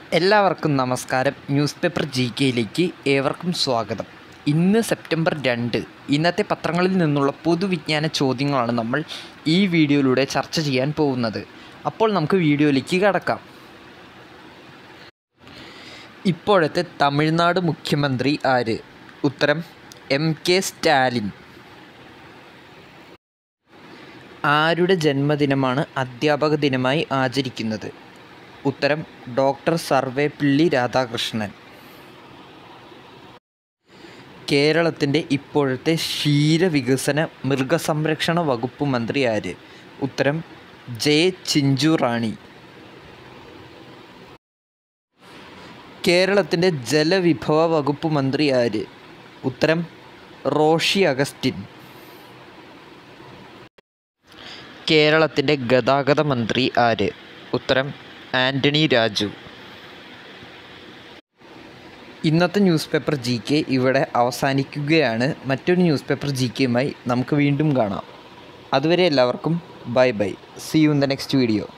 എല്ലാവർക്കും നമസ്കാരം news paper G കെയിലേക്ക് ഏവർക്കും സ്വാഗതം ഇന്ന് സെപ്റ്റംബർ രണ്ട് ഇന്നത്തെ പത്രങ്ങളിൽ നിന്നുള്ള പൊതുവിജ്ഞാന ചോദ്യങ്ങളാണ് നമ്മൾ ഈ വീഡിയോയിലൂടെ ചർച്ച ചെയ്യാൻ പോകുന്നത് അപ്പോൾ നമുക്ക് വീഡിയോയിലേക്ക് കടക്കാം ഇപ്പോഴത്തെ തമിഴ്നാട് മുഖ്യമന്ത്രി ആര് ഉത്തരം എം കെ സ്റ്റാലിൻ ആരുടെ ജന്മദിനമാണ് അധ്യാപക ദിനമായി ആചരിക്കുന്നത് ഉത്തരം ഡോക്ടർ സർവേപ്പിള്ളി രാധാകൃഷ്ണൻ കേരളത്തിൻ്റെ ഇപ്പോഴത്തെ ക്ഷീരവികസന മൃഗസംരക്ഷണ വകുപ്പ് മന്ത്രി ആര് ഉത്തരം ജെ ചിഞ്ചു റാണി കേരളത്തിൻ്റെ ജലവിഭവ വകുപ്പ് മന്ത്രി ആര് ഉത്തരം റോഷി അഗസ്റ്റിൻ കേരളത്തിൻ്റെ ഗതാഗത മന്ത്രി ആര് ഉത്തരം ആൻ്റണി രാജു ഇന്നത്തെ ന്യൂസ് പേപ്പർ ജി കെ ഇവിടെ അവസാനിക്കുകയാണ് മറ്റൊരു ന്യൂസ് പേപ്പർ ജി കെയുമായി നമുക്ക് വീണ്ടും കാണാം അതുവരെ എല്ലാവർക്കും bye bye see you in the next video